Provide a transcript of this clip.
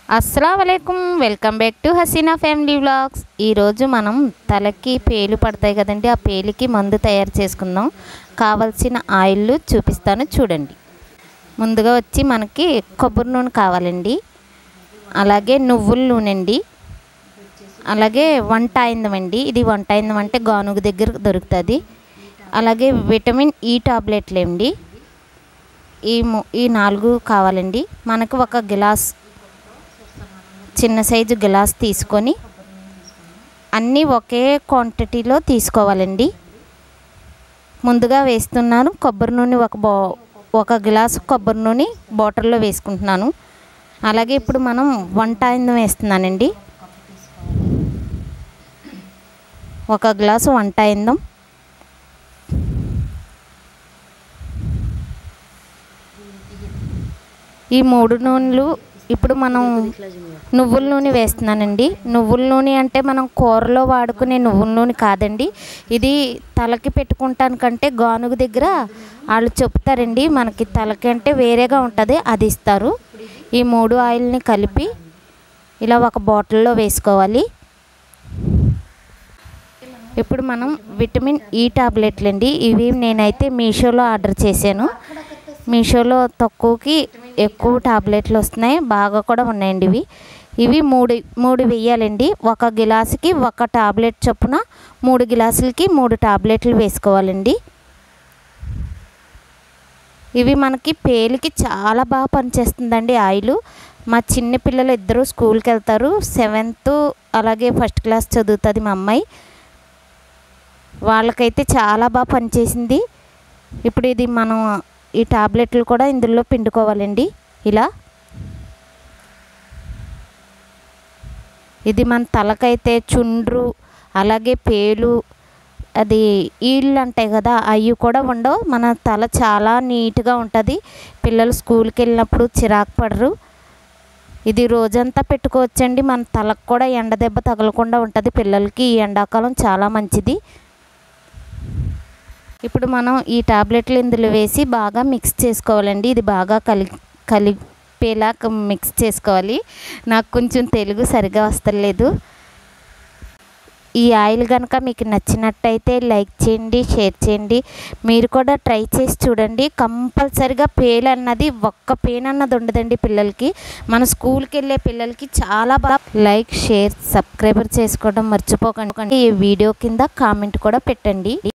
అస్సలం welcome back to Haseena family vlogs ఈరోజు మనం తలకి పేలు పడతాయి కదండి ఆ పేలికి మందు తయారు చేసుకుందాం కావలసిన ఆయిల్ చూపిస్తాను చూడండి ముందుగా వచ్చి మనకి కొబ్బరి నూనె కావాలండి అలాగే నువ్వుల నూనె అండి అలాగే వంట ఆయిందం అండి ఇది వంట ఆయిందం అంటే గానుగ దగ్గర దొరుకుతుంది అలాగే విటమిన్ ఈ టాబ్లెట్లు అండి ఈ ము- ఈ నాలుగు కావాలండి మనకు ఒక గిలాస్ చిన్న సైజు గ్లాస్ తీసుకొని అన్నీ ఒకే క్వాంటిటీలో తీసుకోవాలండి ముందుగా వేస్తున్నాను కొబ్బరి నూనె ఒక బా ఒక గ్లాసు కొబ్బరి నూనె బాటిల్లో వేసుకుంటున్నాను అలాగే ఇప్పుడు మనం వంట ఆయిందం వేస్తున్నానండి ఒక గ్లాసు వంట ఆయిందం ఈ మూడు నూనెలు ఇప్పుడు మనం నువ్వుల నూనె వేస్తున్నానండి నువ్వుల నూనె అంటే మనం కూరలో వాడుకునే నువ్వుల నూనె కాదండి ఇది తలకి పెట్టుకుంటానికంటే గానుగ దగ్గర వాళ్ళు చెప్తారండి మనకి తలకి అంటే వేరేగా ఉంటుంది అది ఇస్తారు ఈ మూడు ఆయిల్ని కలిపి ఇలా ఒక బాటిల్లో వేసుకోవాలి ఇప్పుడు మనం విటమిన్ ఈ టాబ్లెట్లు అండి ఇవి నేనైతే మీషోలో ఆర్డర్ చేశాను మీషోలో తక్కువకి ఎక్కువ టాబ్లెట్లు వస్తున్నాయి బాగా కూడా ఉన్నాయండి ఇవి ఇవి మూడు మూడు వెయ్యాలండి ఒక గిలాసుకి ఒక టాబ్లెట్ చొప్పున మూడు గిలాసులకి మూడు టాబ్లెట్లు వేసుకోవాలండి ఇవి మనకి పేలికి చాలా బాగా పనిచేస్తుందండి ఆయిల్ మా చిన్న పిల్లలు ఇద్దరు స్కూల్కి వెళ్తారు సెవెంత్ అలాగే ఫస్ట్ క్లాస్ చదువుతుంది మా అమ్మాయి వాళ్ళకైతే చాలా బాగా పనిచేసింది ఇప్పుడు ఇది మనం ఈ టాబ్లెట్లు కూడా ఇందులో పిండుకోవాలండి ఇలా ఇది మన తలకైతే చుండ్రు అలాగే పేలు అది ఈళ్ళు అంటాయి కదా అవి కూడా ఉండవు మన తల చాలా నీట్గా ఉంటుంది పిల్లలు స్కూల్కి వెళ్ళినప్పుడు చిరాకు పడరు ఇది రోజంతా పెట్టుకోవచ్చండి మన తలకు కూడా ఎండ దెబ్బ తగలకుండా ఉంటుంది పిల్లలకి ఈ ఎండాకాలం చాలా మంచిది ఇప్పుడు మనం ఈ టాబ్లెట్లు ఇందులో వేసి బాగా మిక్స్ చేసుకోవాలండి ఇది బాగా కలి కలిపేలా మిక్స్ చేసుకోవాలి నాకు కొంచెం తెలుగు సరిగా వస్తలేదు ఈ ఆయిల్ కనుక మీకు నచ్చినట్టయితే లైక్ చేయండి షేర్ చేయండి మీరు కూడా ట్రై చేసి చూడండి కంపల్సరిగా పేలు అన్నది ఒక్క పెయిన్ అన్నది ఉండదండి పిల్లలకి మన స్కూల్కి వెళ్ళే పిల్లలకి చాలా బాగా లైక్ షేర్ సబ్స్క్రైబర్ చేసుకోవడం మర్చిపోకండి ఈ వీడియో కింద కామెంట్ కూడా పెట్టండి